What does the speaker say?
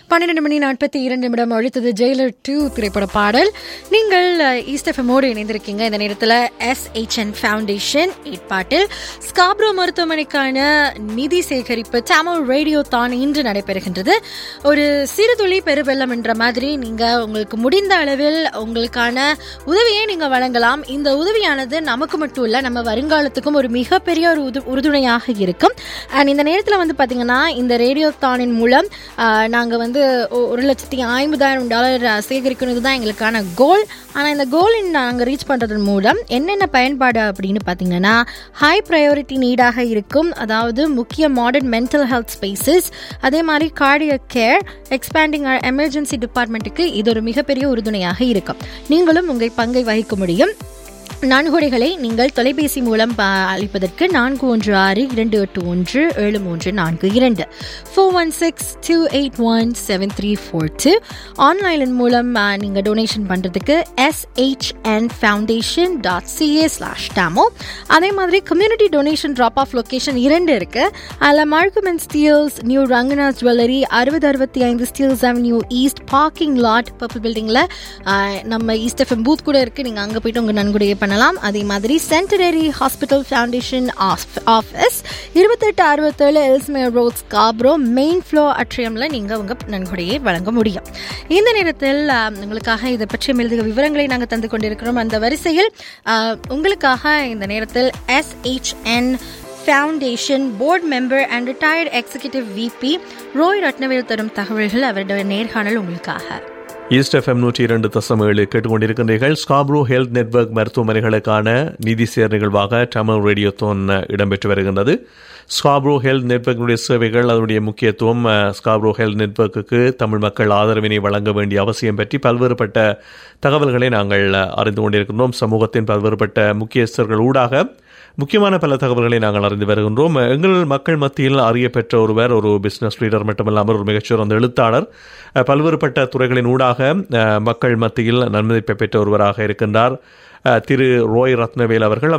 பன்னிரெண்டு மணி நாற்பத்தி இரண்டு நிமிடம் அழித்தது ஜெயிலர் டூ திரைப்பட பாடல் நீங்கள் ஈஸ்ட் எஃப்எம்மோடு இணைந்திருக்கீங்க இந்த நேரத்தில் எஸ்ஹெச்என் ஃபவுண்டேஷன் ஏற்பாட்டில் ஸ்காப்ரோ மருத்துவமனைக்கான நிதி சேகரிப்பு தமிழ் ரேடியோ தான் இன்று நடைபெறுகின்றது ஒரு சிறுதுளி பெருவெள்ளம் என்ற மாதிரி நீங்கள் உங்களுக்கு முடிந்த அளவில் உங்களுக்கான உதவியை நீங்கள் வழங்கலாம் இந்த உதவியானது நமக்கு மட்டும் இல்லை நம்ம வருங்காலத்துக்கும் ஒரு மிகப்பெரிய ஒரு உது உறுதுணையாக இருக்கும் அண்ட் இந்த நேரத்தில் வந்து பார்த்தீங்கன்னா இந்த ரேடியோ தானின் மூலம் நாங்கள் வந்து ஒ- ஒரு லட்சத்தி ஐம்பதாயிரம் டாலர் சேகரிக்கணும் தான் எங்களுக்கான கோல் ஆனால் இந்த கோலை நாங்கள் ரீச் பண்ணுறதன் மூலம் என்னென்ன பயன்பாடு அப்படின்னு பார்த்தீங்கன்னா ஹை ப்ரையாரிட்டி நீடாக இருக்கும் அதாவது முக்கிய மாடர்ன் மென்டல் ஹெல்த் ஸ்பேசஸ் அதே மாதிரி கார்டியக் கேர் எக்ஸ்பேண்டிங் எமர்ஜென்சி டிபார்ட்மெண்ட்டுக்கு இது ஒரு மிகப்பெரிய உறுதுணையாக இருக்கும் நீங்களும் உங்கள் பங்கை வகிக்க முடியும் நன்கொடைகளை நீங்கள் தொலைபேசி மூலம் ப- அளிப்பதற்கு நான்கு ஒன்று ஆறு இரண்டு எட்டு ஒன்று ஏழு மூன்று நான்கு இரண்டு four one six two eight one seven three four two ஆன்லைனின் மூலம் அ, நீங்கள் டொனேஷன் பண்ணுறதுக்கு SHN foundation dot CA slash demo அதே மாதிரி community donation drop off location இரண்டு இருக்கு அதில் Markham and Steeles new Ranganath jewellery அறுபது அறுபத்தி ஐந்து Steeles avenue east parking lot purple பில்டிங்கில் நம்ம ஈஸ்ட் எஃப்எம் பூத் கூட இருக்கு நீங்கள் அங்கே போயிட்டு உங்கள் நன்கொடையை பண்ணலாம் அதே மாதிரி சென்டனரி ஹாஸ்பிட்டல் ஃபவுண்டேஷன் ஆஃபீஸ் இருபத்தெட்டு அறுபத்தேழு Ellesmere road Scarborough main floor அட்ரியமில் நீங்கள் உங்கள் நன்கொடையை வழங்க முடியும் இந்த நேரத்தில் ஆ, உங்களுக்காக இதை பற்றிய மெழுதிக விவரங்களை நாங்கள் தந்து கொண்டிருக்கிறோம் அந்த வரிசையில் ஆ, உங்களுக்காக இந்த நேரத்தில் SHN foundation board member and retired executive VP Roy Rathnavel தரும் தகவல்கள் அவருடைய நேர்காணல் உங்களுக்காக ஈஸ்ட் எஃப்எம் நூற்றி இரண்டு தசம் ஏழு கேட்டுக்கொண்டிருக்கின்றீர்கள் ஸ்காப்ரோ ஹெல்த் நெட்வொர்க் மருத்துவமனைகளுக்கான நிதி சேர் நிகழ்வாக தமிழ் ரேடியோ தோன் இடம்பெற்று வருகின்றது ஸ்காப்ரோ ஹெல்த் நெட்வொர்க்கினுடைய சேவைகள் அதனுடைய முக்கியத்துவம் அஹ், ஸ்காப்ரோ ஹெல்த் நெட்வொர்க்குக்கு தமிழ் மக்கள் ஆதரவினை வழங்க வேண்டிய அவசியம் பற்றி பல்வேறுபட்ட தகவல்களை நாங்கள் அஹ், அறிந்து கொண்டிருக்கின்றோம் சமூகத்தின் பல்வேறுபட்ட முக்கியஸ்தர்கள் ஊடாக முக்கியமான பல தகவல்களை நாங்கள் அறிந்து வருகின்றோம் எங்கள் மக்கள் மத்தியில் அறியப்பெற்ற ஒருவர் ஒரு பிசினஸ் லீடர் மட்டுமல்லாமல் ஒரு மிகச்சிறந்த எழுத்தாளர் அஹ், பல்வேறுபட்ட துறைகளின் ஊடாக அஹ், மக்கள் மத்தியில் நன்மதிப்பை பெற்ற ஒருவராக இருக்கின்றார் அஹ், திரு ரோய் ரத்னவேல் அவர்கள்